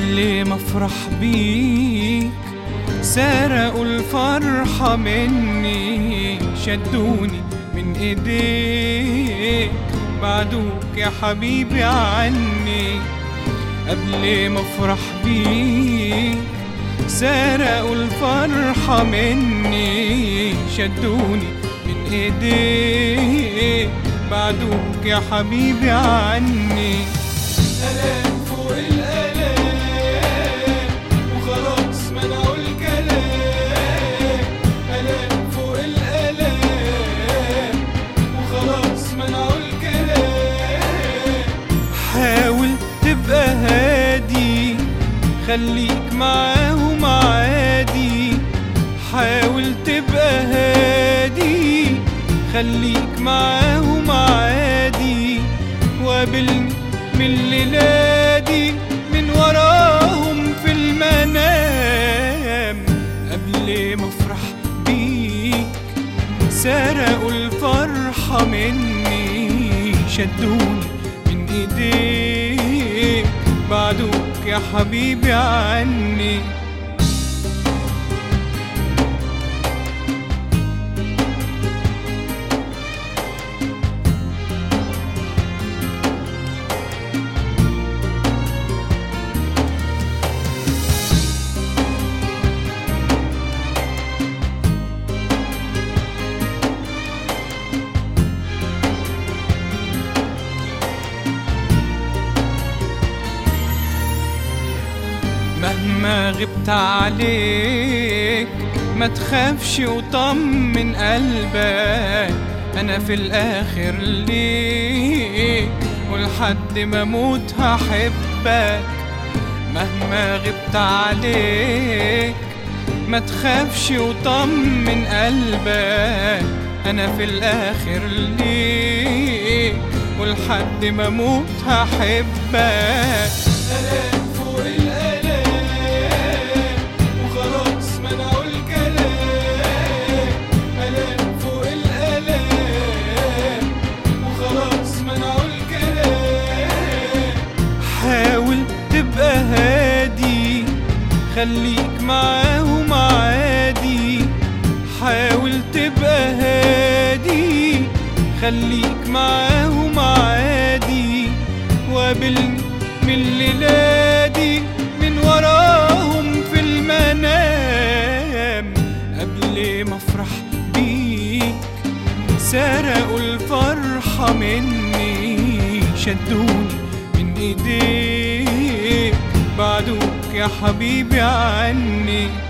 قبل ما افرح بيك سرقوا الفرحة مني شدوني من ايديك بعدوك يا حبيبي عني قبل ما افرح بيك سرقوا الفرحة مني شدوني من ايديك بعدوك يا حبيبي عني ألام فوق الألام وخلاص منعوا الكلام ألام فوق الألام وخلاص منعوا الكلام حاول تبقى هادي خليك معاهم عادي حاول تبقى هادي خليك معاهم عادي وقابلني من الليلة دي من وراهم في المنام قبل ما افرح بيك سرقوا الفرحة مني شدوني من ايديك بعدوك يا حبيبي عني مهما غبت عليك ما تخافش وطمن قلبك انا في الاخر ليك ولحد ما اموت هحبك مهما غبت عليك ما تخافش وطمن قلبك انا في الاخر ليك ولحد ما اموت هحبك ألام فوق الألام وخلاص منعوا الكلام ألام فوق الألام وخلاص منعوا الكلام حاول تبقى هادي خليك معاهم عادي حاول تبقى هادي خليك معاهم عادي وقابلني من الليلة دي من وراهم في المنام قبل ما افرح بيك سرقوا الفرحة مني شدوني من ايديك بعدوك يا حبيبي عني